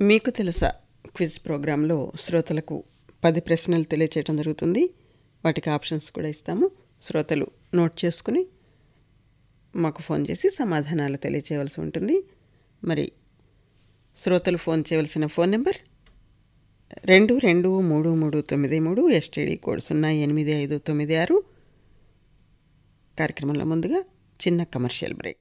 మీకు తెలుసా క్విజ్ ప్రోగ్రాంలో శ్రోతలకు పది ప్రశ్నలు తెలియచేయడం జరుగుతుంది వాటికి ఆప్షన్స్ కూడా ఇస్తాము శ్రోతలు నోట్ చేసుకుని మాకు ఫోన్ చేసి సమాధానాలు తెలియచేయవలసి ఉంటుంది మరి శ్రోతలు ఫోన్ చేయవలసిన ఫోన్ నెంబర్ రెండు రెండు మూడు మూడు తొమ్మిది మూడు ఎస్టీడీ కోడ్ సున్నా ఎనిమిది ఐదు తొమ్మిది ఆరు కార్యక్రమంలో ముందుగా చిన్న కమర్షియల్ బ్రేక్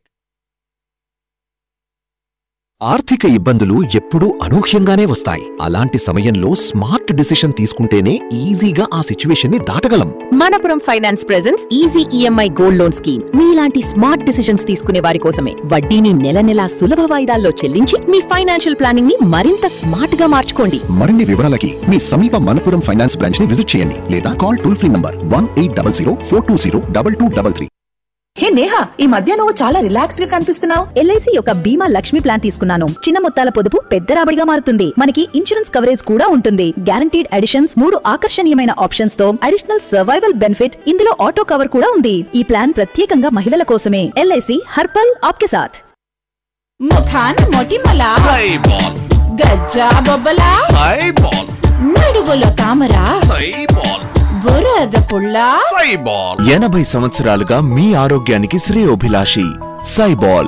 ఆర్థిక ఇబ్బందులు ఎప్పుడూ అనూహ్యంగానే వస్తాయి అలాంటి సమయంలో స్మార్ట్ డిసిషన్ తీసుకుంటేనే ఈజీగా ఆ సిచ్యువేషన్ ని దాటగలం Manappuram finance presents easy EMI gold loan scheme మీలాంటి స్మార్ట్ డిసిషన్స్ తీసుకునే వారి కోసమే వడ్డీని నెల నెలా సులభ వాయిదాల్లో చెల్లించి మీ ఫైనాన్షియల్ ప్లానింగ్ ని మరింత స్మార్ట్ గా మార్చుకోండి మరిన్ని వివరాలకి మీ సమీప మనపురం ఫైనాన్స్ బ్రాంచ్ ని విజిట్ చేయండి లేదా call toll free number one eight double zero four two zero double two double three hey Neha ఈ మధ్య నువ్వు చాలా రిలాక్స్డ్ గా కనిపిస్తున్నావు ఎల్ఐసి యొక్క బీమా లక్ష్మి ప్లాన్ తీసుకున్నాను చిన్న మొత్తాల పొదుపు పెద్ద రాబడిగా మారుతుంది మనకి ఇన్సూరెన్స్ కవరేజ్ కూడా ఉంటుంది గ్యారంటీడ్ అడిషన్స్ మూడు ఆకర్షణీయమైన ఆప్షన్స్ తో అడిషనల్ సర్వైవల్ బెనిఫిట్ ఇందులో ఆటో కవర్ కూడా ఉంది ఈ ప్లాన్ ప్రత్యేకంగా మహిళల కోసమే ఎల్ఐసి హర్పల్ ఆప్కే సాథ్ ముఖాన్ మొటిమల సైబాల్ గజ్జా బొబ్బల సైబాల్ నడువుల తామర సైబాల్ బురద పుల్ల సైబాల్ ఎనభై సంవత్సరాలుగా మీ ఆరోగ్యానికి శ్రేయోభిలాషి సైబాల్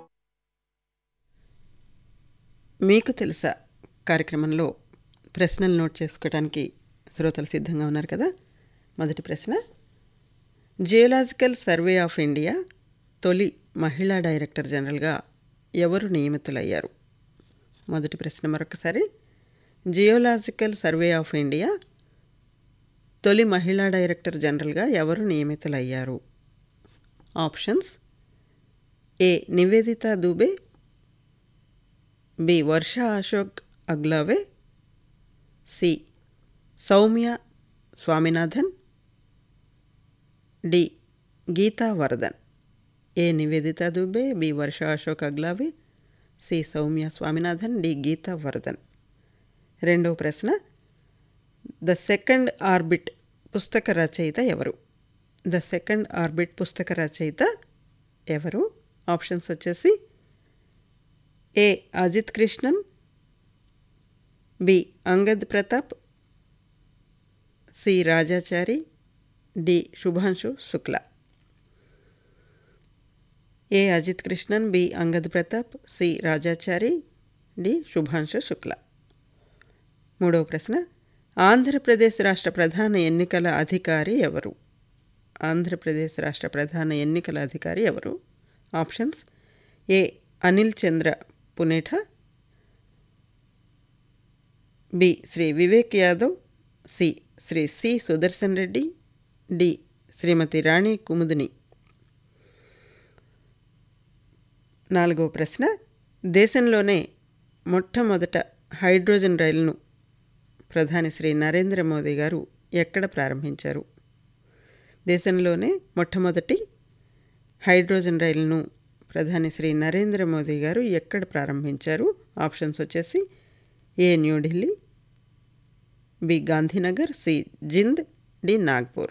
మీకు తెలుసా కార్యక్రమంలో ప్రశ్నలు నోట్ చేసుకోవడానికి శ్రోతలు సిద్ధంగా ఉన్నారు కదా మొదటి ప్రశ్న జియోలాజికల్ సర్వే ఆఫ్ ఇండియా తొలి మహిళా డైరెక్టర్ జనరల్గా ఎవరు నియమితులయ్యారు మొదటి ప్రశ్న మరొకసారి జియోలాజికల్ సర్వే ఆఫ్ ఇండియా తొలి మహిళా డైరెక్టర్ జనరల్గా ఎవరు నియమితులయ్యారు options A Nivedita Dubey B Varsha Ashok Aglawe C Soumya Swaminathan D Gita Varadan A Nivedita Dubey B Varsha Ashok Aglawe C Soumya Swaminathan D Gita Varadan రెండవ ప్రశ్న ద సెకండ్ ఆర్బిట్ పుస్తక రచయిత ఎవరు ద సెకండ్ ఆర్బిట్ పుస్తక రచయిత ఎవరు ఆప్షన్స్ వచ్చేసి A Ajit Krishnan B Angad Pratap C Rajachari D Shubhanshu Shukla A Ajit Krishnan B Angad Pratap C Rajachari D Shubhanshu Shukla మూడవ ప్రశ్న ఆంధ్రప్రదేశ్ రాష్ట్ర ప్రధాన ఎన్నికల అధికారి ఎవరు ఆంధ్రప్రదేశ్ రాష్ట్ర ప్రధాన ఎన్నికల అధికారి ఎవరు options A Anil Chandra Punetha B Shri Vivek Yadav C Shri C Sudarshan Reddy D Shrimati Rani Kumudini నాలుగవ ప్రశ్న దేశంలోనే మొట్టమొదట హైడ్రోజన్ రైలును ప్రధాని శ్రీ నరేంద్ర మోదీ గారు ఎక్కడ ప్రారంభించారు దేశంలోనే మొట్టమొదటి హైడ్రోజన్ రైలును ప్రధాని శ్రీ నరేంద్ర మోదీ గారు ఎక్కడ ప్రారంభించారు ఆప్షన్స్ వచ్చేసి A New Delhi B Gandhinagar C Jind D Nagpur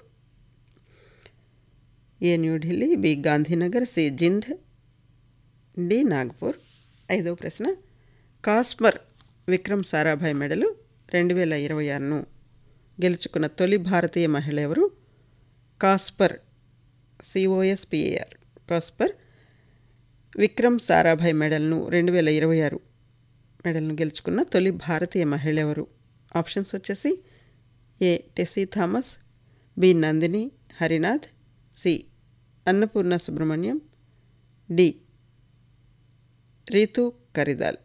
A New Delhi B Gandhinagar C Jind D Nagpur ఐదవ ప్రశ్న కాస్మర్ విక్రమ్ సారాభాయ్ మెడలు రెండు వేల ఇరవై ఆరును గెలుచుకున్న తొలి భారతీయ మహిళ ఎవరు COSPAR C O S P A R COSPAR Vikram Sarabhai మెడల్ను రెండు వేల ఇరవై ఆరు మెడల్ను గెలుచుకున్న తొలి భారతీయ మహిళ ఎవరు ఆప్షన్స్ వచ్చేసి A Tessy Thomas B Nandini Harinath C Annapurna Subrahmanyam D Ritu కరిదాల్